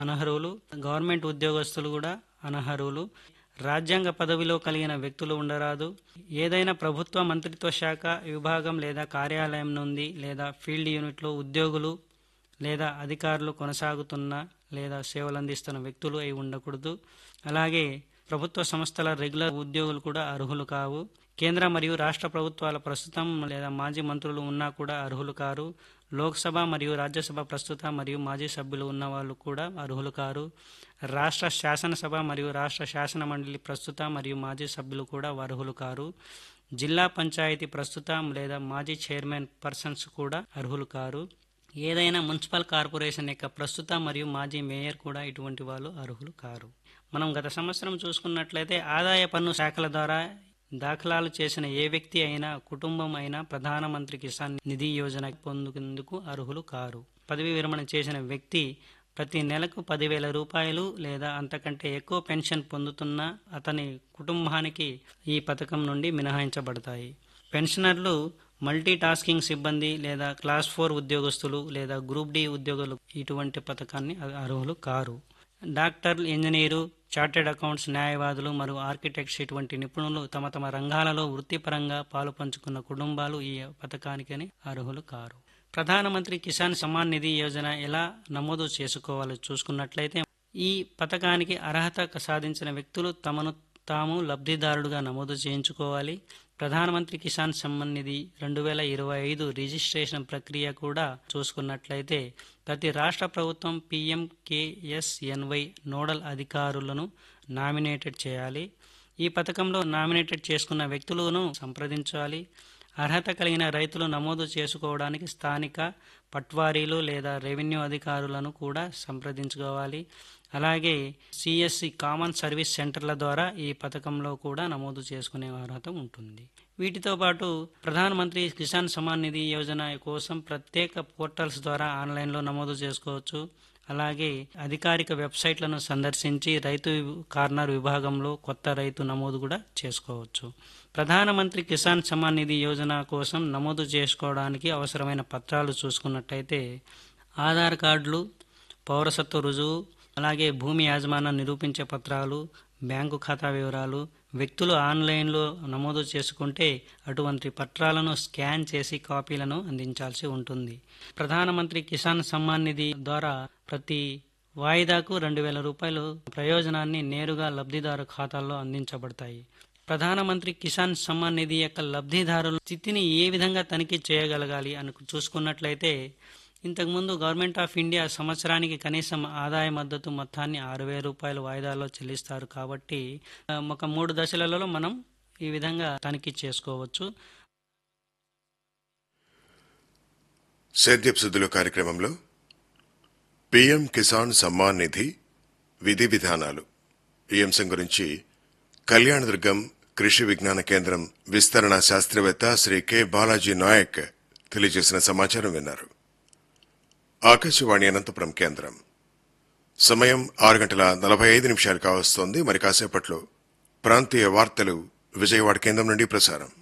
అనర్హులు గవర్నమెంట్ ఉద్యోగస్తులు కూడా అనర్హులు రాజ్యాంగ పదవిలో కలిగిన వ్యక్తులు ఉండరాదు ఏదైనా ప్రభుత్వ మంత్రిత్వ శాఖ విభాగం లేదా కార్యాలయం నుండి లేదా ఫీల్డ్ యూనిట్లో ఉద్యోగులు లేదా అధికారులు కొనసాగుతున్న లేదా సేవలు అందిస్తున్న వ్యక్తులు అయి ఉండకూడదు అలాగే ప్రభుత్వ సంస్థల రెగ్యులర్ ఉద్యోగులు కూడా అర్హులు కావు కేంద్ర మరియు రాష్ట్ర ప్రభుత్వాల ప్రస్తుతం లేదా మాజీ మంత్రులు ఉన్నా కూడా అర్హులు కారు లోక్సభ మరియు రాజ్యసభ ప్రస్తుత మరియు మాజీ సభ్యులు ఉన్న వాళ్ళు కూడా అర్హులు కారు రాష్ట్ర శాసనసభ మరియు రాష్ట్ర శాసన మండలి ప్రస్తుత మరియు మాజీ సభ్యులు కూడా అర్హులు కారు జిల్లా పంచాయతీ ప్రస్తుత లేదా మాజీ చైర్మన్ పర్సన్స్ కూడా అర్హులు కారు ఏదైనా మున్సిపల్ కార్పొరేషన్ యొక్క ప్రస్తుత మరియు మాజీ మేయర్ కూడా ఇటువంటి వాళ్ళు అర్హులు కారు మనం గత సంవత్సరం చూసుకున్నట్లయితే ఆదాయ పన్ను శాఖల ద్వారా దాఖలాలు చేసిన ఏ వ్యక్తి అయినా కుటుంబం అయినా ప్రధానమంత్రి కిసాన్ నిధి యోజన పొందేందుకు అర్హులు కారు పదవి విరమణ చేసిన వ్యక్తి ప్రతి నెలకు పదివేల రూపాయలు లేదా అంతకంటే ఎక్కువ పెన్షన్ పొందుతున్న అతని కుటుంబానికి ఈ పథకం నుండి మినహాయించబడతాయి పెన్షనర్లు మల్టీ టాస్కింగ్ సిబ్బంది లేదా క్లాస్ ఫోర్ ఉద్యోగస్తులు లేదా గ్రూప్ డి ఉద్యోగులు ఇటువంటి పథకాన్ని అర్హులు కారు డాక్టర్ ఇంజనీరు చార్టెడ్ అకౌంట్స్ న్యాయవాదులు మరియు ఆర్కిటెక్ట్స్ ఇటువంటి నిపుణులు తమ తమ రంగాలలో వృత్తిపరంగా పాలు పంచుకున్న కుటుంబాలు ఈ పథకానికి అర్హులు కారు ప్రధానమంత్రి కిసాన్ సమ్మాన్ నిధి యోజన ఎలా నమోదు చేసుకోవాలో చూసుకున్నట్లయితే ఈ పథకానికి అర్హత సాధించిన వ్యక్తులు తమను తాము లబ్ధిదారుడుగా నమోదు చేయించుకోవాలి ప్రధానమంత్రి కిసాన్ సమ్మాన్ నిధి రెండు వేల ఇరవై ఐదు రిజిస్ట్రేషన్ ప్రక్రియ కూడా చూసుకున్నట్లయితే ప్రతి రాష్ట్ర ప్రభుత్వం పిఎంకేఎస్ఎన్వై నోడల్ అధికారులను నామినేటెడ్ చేయాలి ఈ పథకంలో నామినేటెడ్ చేసుకున్న వ్యక్తులను సంప్రదించాలి అర్హత కలిగిన రైతులు నమోదు చేసుకోవడానికి స్థానిక పట్వారీలు లేదా రెవెన్యూ అధికారులను కూడా సంప్రదించుకోవాలి అలాగే సిఎస్సి కామన్ సర్వీస్ సెంటర్ల ద్వారా ఈ పథకంలో కూడా నమోదు చేసుకునే అర్హత ఉంటుంది వీటితో పాటు ప్రధానమంత్రి కిసాన్ సమాన్ నిధి యోజన కోసం ప్రత్యేక పోర్టల్స్ ద్వారా ఆన్లైన్లో నమోదు చేసుకోవచ్చు అలాగే అధికారిక వెబ్సైట్లను సందర్శించి రైతు కార్నర్ విభాగంలో కొత్త రైతు నమోదు కూడా చేసుకోవచ్చు ప్రధానమంత్రి కిసాన్ సమ్మాన్ నిధి యోజన కోసం నమోదు చేసుకోవడానికి అవసరమైన పత్రాలు చూసుకున్నట్టయితే ఆధార్ కార్డులు పౌరసత్వ రుజువు అలాగే భూమి యాజమాన్యం నిరూపించే పత్రాలు బ్యాంకు ఖాతా వివరాలు వ్యక్తులు ఆన్లైన్లో నమోదు చేసుకుంటే అటువంటి పత్రాలను స్కాన్ చేసి కాపీలను అందించాల్సి ఉంటుంది ప్రధానమంత్రి కిసాన్ సమ్మాన్ నిధి ద్వారా ప్రతి వాయిదాకు రెండు వేల రూపాయలు ప్రయోజనాన్ని నేరుగా లబ్ధిదారు ఖాతాల్లో అందించబడతాయి ప్రధానమంత్రి కిసాన్ సమ్మాన్ నిధి యొక్క లబ్ధిదారుల స్థితిని ఏ విధంగా తనిఖీ చేయగలగాలి అని చూసుకున్నట్లయితే ఇంతకుముందు గవర్నమెంట్ ఆఫ్ ఇండియా సంవత్సరానికి కనీసం ఆదాయ మద్దతు మొత్తాన్ని ఆరు వేల రూపాయలు వాయిదాల్లో చెల్లిస్తారు కాబట్టి ఒక మూడు దశలలో మనం ఈ విధంగా తనిఖీ చేసుకోవచ్చు సేద్యపు సుద్దులు కార్యక్రమంలో పిఎం కిసాన్ సమ్మాన్ నిధి విధి విధానాలు ఈ అంశం గురించి కళ్యాణదుర్గం కృషి విజ్ఞాన కేంద్రం విస్తరణ శాస్త్రవేత్త శ్రీ కె బాలాజీ నాయక్ తెలియజేసిన సమాచారం విన్నారు ఆకాశవాణి అనంతపురం కేంద్రం సమయం ఆరు గంటల నలభై ఐదు నిమిషాలు కావస్తోంది మరి కాసేపట్లో ప్రాంతీయ వార్తలు విజయవాడ కేంద్రం నుండి ప్రసారం